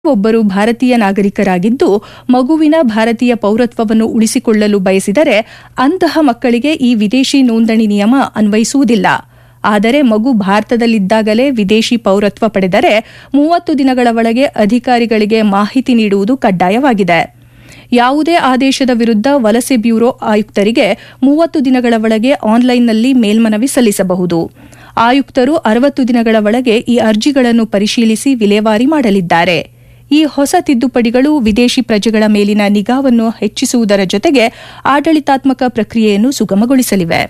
ಒಬ್ಬರು ಭಾರತೀಯ ನಾಗರಿಕರಾಗಿದ್ದು ಮಗುವಿನ ಭಾರತೀಯ ಪೌರತ್ವವನ್ನು ಉಳಿಸಿಕೊಳ್ಳಲು ಬಯಸಿದರೆ ಅಂತಹ ಮಕ್ಕಳಿಗೆ ಈ ವಿದೇಶಿ ನೋಂದಣಿ ನಿಯಮ ಅನ್ವಯಿಸುವುದಿಲ್ಲ ಆದರೆ ಮಗು ಭಾರತದಲ್ಲಿದ್ದಾಗಲೇ ವಿದೇಶಿ ಪೌರತ್ವ ಪಡೆದರೆ ಮೂವತ್ತು ದಿನಗಳ ಒಳಗೆ ಅಧಿಕಾರಿಗಳಿಗೆ ಮಾಹಿತಿ ನೀಡುವುದು ಕಡ್ಡಾಯವಾಗಿದೆ ಯಾವುದೇ ಆದೇಶದ ವಿರುದ್ಧ ವಲಸೆ ಬ್ಯೂರೋ ಆಯುಕ್ತರಿಗೆ ಮೂವತ್ತು ದಿನಗಳ ಒಳಗೆ ಆನ್ಲೈನ್ನಲ್ಲಿ ಮೇಲ್ಮನವಿ ಸಲ್ಲಿಸಬಹುದು ಆಯುಕ್ತರು ಅರವತ್ತು ದಿನಗಳ ಒಳಗೆ ಈ ಅರ್ಜಿಗಳನ್ನು ಪರಿಶೀಲಿಸಿ ವಿಲೇವಾರಿ ಮಾಡಲಿದ್ದಾರೆ ಈ ಹೊಸ ತಿದ್ದುಪಡಿಗಳು ವಿದೇಶಿ ಪ್ರಜೆಗಳ ಮೇಲಿನ ನಿಗಾವನ್ನು ಹೆಚ್ಚಿಸುವುದರ ಜೊತೆಗೆ ಆಡಳಿತಾತ್ಮಕ ಪ್ರಕ್ರಿಯೆಯನ್ನು ಸುಗಮಗೊಳಿಸಲಿವೆ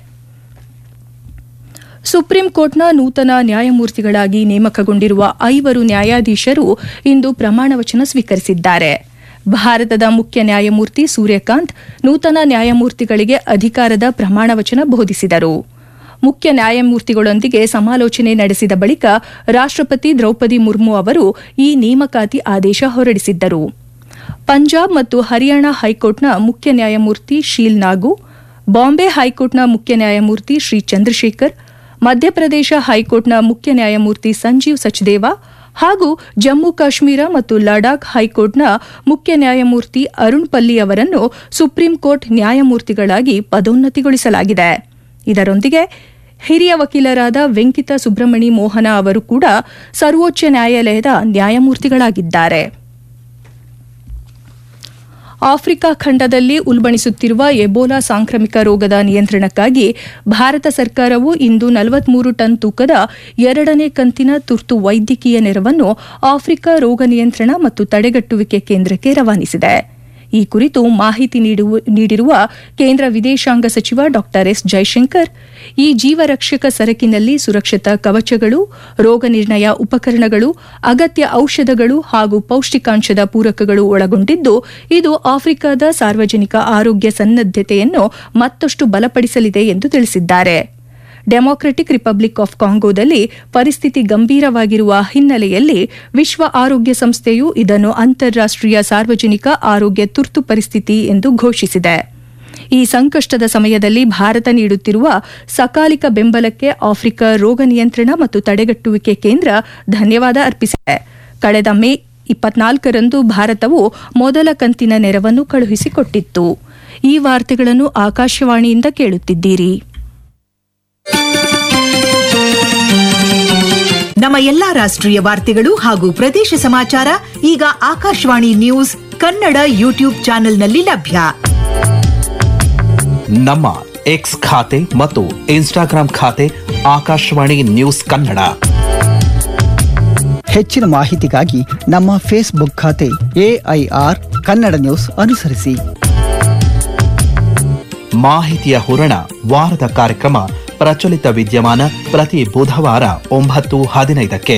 ಸುಪ್ರೀಂ ಕೋರ್ಟ್ನ ನೂತನ ನ್ಯಾಯಮೂರ್ತಿಗಳಾಗಿ ನೇಮಕಗೊಂಡಿರುವ ಐವರು ನ್ಯಾಯಾಧೀಶರು ಇಂದು ಪ್ರಮಾಣವಚನ ಸ್ವೀಕರಿಸಿದ್ದಾರೆ ಭಾರತದ ಮುಖ್ಯ ನ್ಯಾಯಮೂರ್ತಿ ಸೂರ್ಯಕಾಂತ್ ನೂತನ ನ್ಯಾಯಮೂರ್ತಿಗಳಿಗೆ ಅಧಿಕಾರದ ಪ್ರಮಾಣವಚನ ಬೋಧಿಸಿದರು ಮುಖ್ಯ ನ್ಯಾಯಮೂರ್ತಿಗಳೊಂದಿಗೆ ಸಮಾಲೋಚನೆ ನಡೆಸಿದ ಬಳಿಕ ರಾಷ್ಟ್ರಪತಿ ದ್ರೌಪದಿ ಮುರ್ಮು ಅವರು ಈ ನೇಮಕಾತಿ ಆದೇಶ ಹೊರಡಿಸಿದ್ದರು ಪಂಜಾಬ್ ಮತ್ತು ಹರಿಯಾಣ ಹೈಕೋರ್ಟ್ನ ಮುಖ್ಯ ನ್ಯಾಯಮೂರ್ತಿ ಶೀಲ್ ನಾಗು ಬಾಂಬೆ ಹೈಕೋರ್ಟ್ನ ಮುಖ್ಯ ನ್ಯಾಯಮೂರ್ತಿ ಶ್ರೀ ಚಂದ್ರಶೇಖರ್ ಮಧ್ಯಪ್ರದೇಶ ಹೈಕೋರ್ಟ್ನ ಮುಖ್ಯ ನ್ಯಾಯಮೂರ್ತಿ ಸಂಜೀವ್ ಸಚ್ದೇವಾ ಹಾಗೂ ಜಮ್ಮು ಕಾಶ್ಮೀರ ಮತ್ತು ಲಡಾಖ್ ಹೈಕೋರ್ಟ್ನ ಮುಖ್ಯ ನ್ಯಾಯಮೂರ್ತಿ ಅರುಣ್ ಪಲ್ಲಿ ಅವರನ್ನು ಸುಪ್ರೀಂ ಕೋರ್ಟ್ ನ್ಯಾಯಮೂರ್ತಿಗಳಾಗಿ ಪದೋನ್ನತಿಗೊಳಿಸಲಾಗಿದೆ ಇದರೊಂದಿಗೆ ಹಿರಿಯ ವಕೀಲರಾದ ವೆಂಕಿತ ಸುಬ್ರಹ್ಮಣಿ ಮೋಹನ ಅವರು ಕೂಡ ಸರ್ವೋಚ್ಚ ನ್ಯಾಯಾಲಯದ ನ್ಯಾಯಮೂರ್ತಿಗಳಾಗಿದ್ದಾರೆ ಆಫ್ರಿಕಾ ಖಂಡದಲ್ಲಿ ಉಲ್ಬಣಿಸುತ್ತಿರುವ ಎಬೋಲಾ ಸಾಂಕ್ರಾಮಿಕ ರೋಗದ ನಿಯಂತ್ರಣಕ್ಕಾಗಿ ಭಾರತ ಸರ್ಕಾರವು ಇಂದು ನಲವತ್ಮೂರು ಟನ್ ತೂಕದ ಎರಡನೇ ಕಂತಿನ ತುರ್ತು ವೈದ್ಯಕೀಯ ನೆರವನ್ನು ಆಫ್ರಿಕಾ ರೋಗ ನಿಯಂತ್ರಣ ಮತ್ತು ತಡೆಗಟ್ಟುವಿಕೆ ಕೇಂದ್ರಕ್ಕೆ ರವಾನಿಸಿದೆ ಈ ಕುರಿತು ಮಾಹಿತಿ ನೀಡಿರುವ ಕೇಂದ್ರ ವಿದೇಶಾಂಗ ಸಚಿವ ಡಾ ಎಸ್ ಜೈಶಂಕರ್ ಈ ಜೀವರಕ್ಷಕ ಸರಕಿನಲ್ಲಿ ಸುರಕ್ಷಿತ ಕವಚಗಳು ರೋಗ ನಿರ್ಣಯ ಉಪಕರಣಗಳು ಅಗತ್ಯ ಔಷಧಗಳು ಹಾಗೂ ಪೌಷ್ಟಿಕಾಂಶದ ಪೂರಕಗಳು ಒಳಗೊಂಡಿದ್ದು ಇದು ಆಫ್ರಿಕಾದ ಸಾರ್ವಜನಿಕ ಆರೋಗ್ಯ ಸನ್ನದ್ದತೆಯನ್ನು ಮತ್ತಷ್ಟು ಬಲಪಡಿಸಲಿದೆ ಎಂದು ತಿಳಿಸಿದ್ದಾರೆ ಡೆಮಾಕ್ರೆಟಿಕ್ ರಿಪಬ್ಲಿಕ್ ಆಫ್ ಕಾಂಗೋದಲ್ಲಿ ಪರಿಸ್ಥಿತಿ ಗಂಭೀರವಾಗಿರುವ ಹಿನ್ನೆಲೆಯಲ್ಲಿ ವಿಶ್ವ ಆರೋಗ್ಯ ಸಂಸ್ಥೆಯು ಇದನ್ನು ಅಂತಾರಾಷ್ಟೀಯ ಸಾರ್ವಜನಿಕ ಆರೋಗ್ಯ ತುರ್ತು ಪರಿಸ್ಥಿತಿ ಎಂದು ಘೋಷಿಸಿದೆ ಈ ಸಂಕಷ್ಟದ ಸಮಯದಲ್ಲಿ ಭಾರತ ನೀಡುತ್ತಿರುವ ಸಕಾಲಿಕ ಬೆಂಬಲಕ್ಕೆ ಆಫ್ರಿಕಾ ರೋಗ ನಿಯಂತ್ರಣ ಮತ್ತು ತಡೆಗಟ್ಟುವಿಕೆ ಕೇಂದ್ರ ಧನ್ಯವಾದ ಅರ್ಪಿಸಿದೆ ಕಳೆದ ಮೇ ಇಪ್ಪತ್ನಾಲ್ಕರಂದು ಭಾರತವು ಮೊದಲ ಕಂತಿನ ನೆರವನ್ನು ಕಳುಹಿಸಿಕೊಟ್ಟಿತ್ತು ಈ ವಾರ್ತೆಗಳನ್ನು ಆಕಾಶವಾಣಿಯಿಂದ ಕೇಳುತ್ತಿದ್ದೀರಿ ನಮ್ಮ ಎಲ್ಲಾ ರಾಷ್ಟ್ರೀಯ ವಾರ್ತೆಗಳು ಹಾಗೂ ಪ್ರದೇಶ ಸಮಾಚಾರ ಈಗ ಆಕಾಶವಾಣಿ ನ್ಯೂಸ್ ಕನ್ನಡ ಯೂಟ್ಯೂಬ್ ಚಾನೆಲ್ನಲ್ಲಿ ಲಭ್ಯ ನಮ್ಮ ಎಕ್ಸ್ ಖಾತೆ ಮತ್ತು ಇನ್ಸ್ಟಾಗ್ರಾಂ ಖಾತೆ ಆಕಾಶವಾಣಿ ನ್ಯೂಸ್ ಕನ್ನಡ ಹೆಚ್ಚಿನ ಮಾಹಿತಿಗಾಗಿ ನಮ್ಮ ಫೇಸ್ಬುಕ್ ಖಾತೆ ಎಐಆರ್ ಕನ್ನಡ ನ್ಯೂಸ್ ಅನುಸರಿಸಿ ಮಾಹಿತಿಯ ಹೂರಣ ವಾರದ ಕಾರ್ಯಕ್ರಮ ಪ್ರಚಲಿತ ವಿದ್ಯಮಾನ ಪ್ರತಿ ಬುಧವಾರ ಒಂಬತ್ತು ಹದಿನೈದಕ್ಕೆ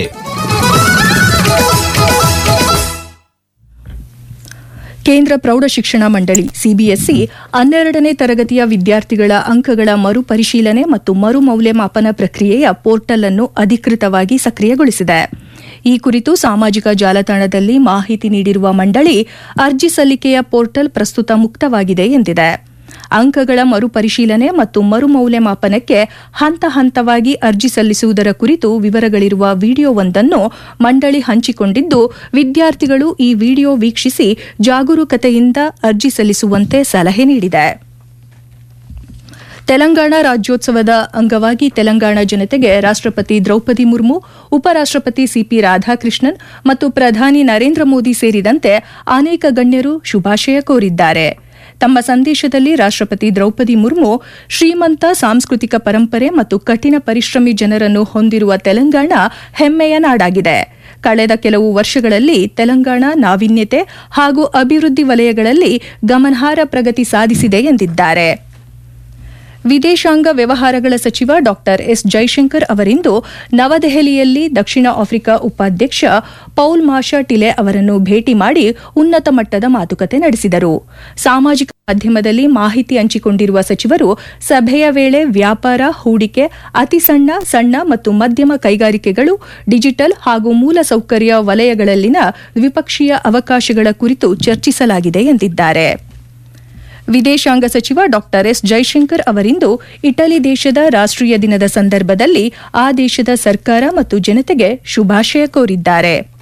ಕೇಂದ್ರ ಪ್ರೌಢಶಿಕ್ಷಣ ಮಂಡಳಿ ಸಿಬಿಎಸ್ಇ ಹನ್ನೆರಡನೇ ತರಗತಿಯ ವಿದ್ಯಾರ್ಥಿಗಳ ಅಂಕಗಳ ಮರುಪರಿಶೀಲನೆ ಮತ್ತು ಮರು ಮೌಲ್ಯಮಾಪನ ಪ್ರಕ್ರಿಯೆಯ ಪೋರ್ಟಲ್ ಅನ್ನು ಅಧಿಕೃತವಾಗಿ ಸಕ್ರಿಯಗೊಳಿಸಿದೆ ಈ ಕುರಿತು ಸಾಮಾಜಿಕ ಜಾಲತಾಣದಲ್ಲಿ ಮಾಹಿತಿ ನೀಡಿರುವ ಮಂಡಳಿ ಅರ್ಜಿ ಸಲ್ಲಿಕೆಯ ಪೋರ್ಟಲ್ ಪ್ರಸ್ತುತ ಮುಕ್ತವಾಗಿದೆ ಎಂದಿದೆ ಅಂಕಗಳ ಮರುಪರಿಶೀಲನೆ ಮತ್ತು ಮರು ಮೌಲ್ಯಮಾಪನಕ್ಕೆ ಹಂತ ಹಂತವಾಗಿ ಅರ್ಜಿ ಸಲ್ಲಿಸುವುದರ ಕುರಿತು ವಿವರಗಳಿರುವ ವಿಡಿಯೋವೊಂದನ್ನು ಮಂಡಳಿ ಹಂಚಿಕೊಂಡಿದ್ದು ವಿದ್ಯಾರ್ಥಿಗಳು ಈ ವಿಡಿಯೋ ವೀಕ್ಷಿಸಿ ಜಾಗರೂಕತೆಯಿಂದ ಅರ್ಜಿ ಸಲ್ಲಿಸುವಂತೆ ಸಲಹೆ ನೀಡಿದೆ ತೆಲಂಗಾಣ ರಾಜ್ಯೋತ್ಸವದ ಅಂಗವಾಗಿ ತೆಲಂಗಾಣ ಜನತೆಗೆ ರಾಷ್ಟ್ರಪತಿ ದ್ರೌಪದಿ ಮುರ್ಮು ಉಪರಾಷ್ಟ್ರಪತಿ ಸಿಪಿ ರಾಧಾಕೃಷ್ಣನ್ ಮತ್ತು ಪ್ರಧಾನಿ ನರೇಂದ್ರ ಮೋದಿ ಸೇರಿದಂತೆ ಅನೇಕ ಗಣ್ಯರು ಶುಭಾಶಯ ಕೋರಿದ್ದಾರೆ ತಮ್ಮ ಸಂದೇಶದಲ್ಲಿ ರಾಷ್ಟ್ರಪತಿ ದ್ರೌಪದಿ ಮುರ್ಮು ಶ್ರೀಮಂತ ಸಾಂಸ್ಕೃತಿಕ ಪರಂಪರೆ ಮತ್ತು ಕಠಿಣ ಪರಿಶ್ರಮಿ ಜನರನ್ನು ಹೊಂದಿರುವ ತೆಲಂಗಾಣ ಹೆಮ್ಮೆಯ ನಾಡಾಗಿದೆ ಕಳೆದ ಕೆಲವು ವರ್ಷಗಳಲ್ಲಿ ತೆಲಂಗಾಣ ನಾವೀನ್ಯತೆ ಹಾಗೂ ಅಭಿವೃದ್ಧಿ ವಲಯಗಳಲ್ಲಿ ಗಮನಾರ್ಹ ಪ್ರಗತಿ ಸಾಧಿಸಿದೆ ಎಂದಿದ್ದಾರೆ ವಿದೇಶಾಂಗ ವ್ಯವಹಾರಗಳ ಸಚಿವ ಡಾ ಎಸ್ ಜೈಶಂಕರ್ ಅವರಿಂದು ನವದೆಹಲಿಯಲ್ಲಿ ದಕ್ಷಿಣ ಆಫ್ರಿಕಾ ಉಪಾಧ್ಯಕ್ಷ ಪೌಲ್ ಮಾಷಾ ಟಿಲೆ ಅವರನ್ನು ಭೇಟಿ ಮಾಡಿ ಉನ್ನತ ಮಟ್ಟದ ಮಾತುಕತೆ ನಡೆಸಿದರು ಸಾಮಾಜಿಕ ಮಾಧ್ಯಮದಲ್ಲಿ ಮಾಹಿತಿ ಹಂಚಿಕೊಂಡಿರುವ ಸಚಿವರು ಸಭೆಯ ವೇಳೆ ವ್ಯಾಪಾರ ಹೂಡಿಕೆ ಅತಿ ಸಣ್ಣ ಸಣ್ಣ ಮತ್ತು ಮಧ್ಯಮ ಕೈಗಾರಿಕೆಗಳು ಡಿಜಿಟಲ್ ಹಾಗೂ ಮೂಲಸೌಕರ್ಯ ವಲಯಗಳಲ್ಲಿನ ದ್ವಿಪಕ್ಷೀಯ ಅವಕಾಶಗಳ ಕುರಿತು ಚರ್ಚಿಸಲಾಗಿದೆ ಎಂದಿದ್ದಾರೆ ವಿದೇಶಾಂಗ ಸಚಿವ ಡಾ ಎಸ್ ಜೈಶಂಕರ್ ಅವರಿಂದು ಇಟಲಿ ದೇಶದ ರಾಷ್ಟ್ರೀಯ ದಿನದ ಸಂದರ್ಭದಲ್ಲಿ ಆ ದೇಶದ ಸರ್ಕಾರ ಮತ್ತು ಜನತೆಗೆ ಶುಭಾಶಯ ಕೋರಿದ್ದಾರೆ